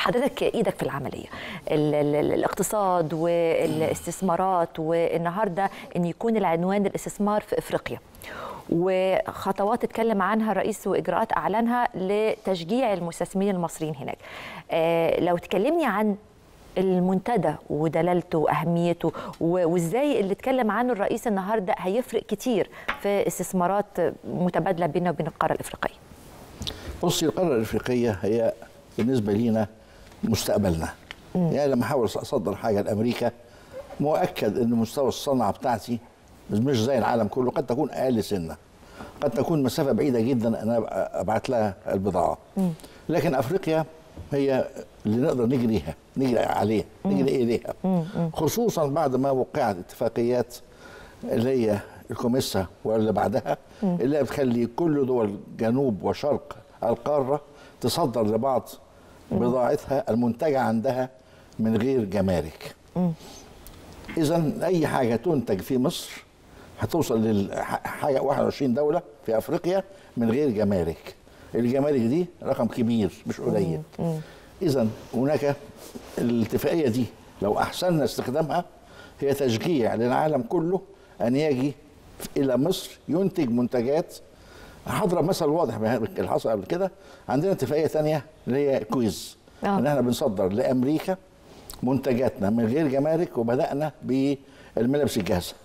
حضرتك ايدك في العمليه ال ال ال الاقتصاد والاستثمارات والنهارده ان يكون العنوان الاستثمار في افريقيا وخطوات اتكلم عنها الرئيس واجراءات اعلنها لتشجيع المستثمرين المصريين هناك آه لو تكلمني عن المنتدى ودلالته واهميته وازاي اللي اتكلم عنه الرئيس النهارده هيفرق كتير في استثمارات متبادله بيننا وبين القاره الافريقيه. بصي القاره الافريقيه هي بالنسبه لينا مستقبلنا. مم. يعني لما احاول اصدر حاجه لامريكا مؤكد ان مستوى الصنعه بتاعتي مش زي العالم كله قد تكون اقل سنه. قد تكون مسافه بعيده جدا انا ابعت لها البضاعه. مم. لكن افريقيا هي اللي نقدر نجريها نجري عليها نجري اليها خصوصا بعد ما وقعت اتفاقيات اللي هي الكوميسا واللي بعدها اللي بتخلي كل دول جنوب وشرق القاره تصدر لبعض بضاعتها المنتجه عندها من غير جمارك اذا اي حاجه تنتج في مصر هتوصل لحاجه 21 دوله في افريقيا من غير جمارك الجمارك دي رقم كبير مش قليل اذا هناك الاتفاقيه دي لو احسننا استخدامها هي تشجيع للعالم كله ان يجي الى مصر ينتج منتجات هضرب مثل واضح اللي حصل قبل كده عندنا اتفاقيه ثانيه اللي هي كويز آه. ان احنا بنصدر لامريكا منتجاتنا من غير جمارك وبدانا بالملابس الجاهزه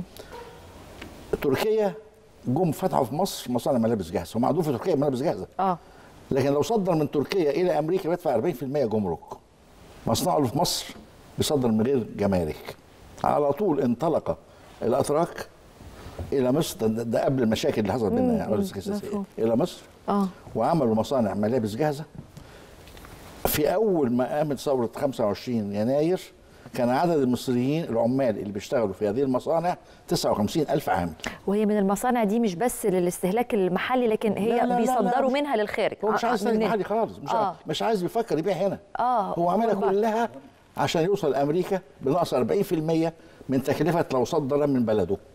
تركيا جم فتحوا في مصر مصانع ملابس جاهزه هم عندهم في تركيا ملابس جاهزه اه لكن لو صدر من تركيا الى امريكا بيدفع 40% جمرك مصنعه اللي في مصر بيصدر من غير جمارك على طول انطلق الاتراك الى مصر ده, ده قبل المشاكل اللي حصلت بيننا يعني الى مصر اه وعملوا مصانع ملابس جاهزه في اول ما قامت ثوره 25 يناير كان عدد المصريين العمال اللي بيشتغلوا في هذه المصانع 59 ألف عامل وهي من المصانع دي مش بس للاستهلاك المحلي لكن هي لا لا بيصدروا لا منها للخارج هو مش عايز استهلاك محلي خالص مش, آه. مش عايز بيفكر يبيع هنا آه. هو عاملها كلها عشان يوصل امريكا بنقص 40% من تكلفه لو صدر من بلده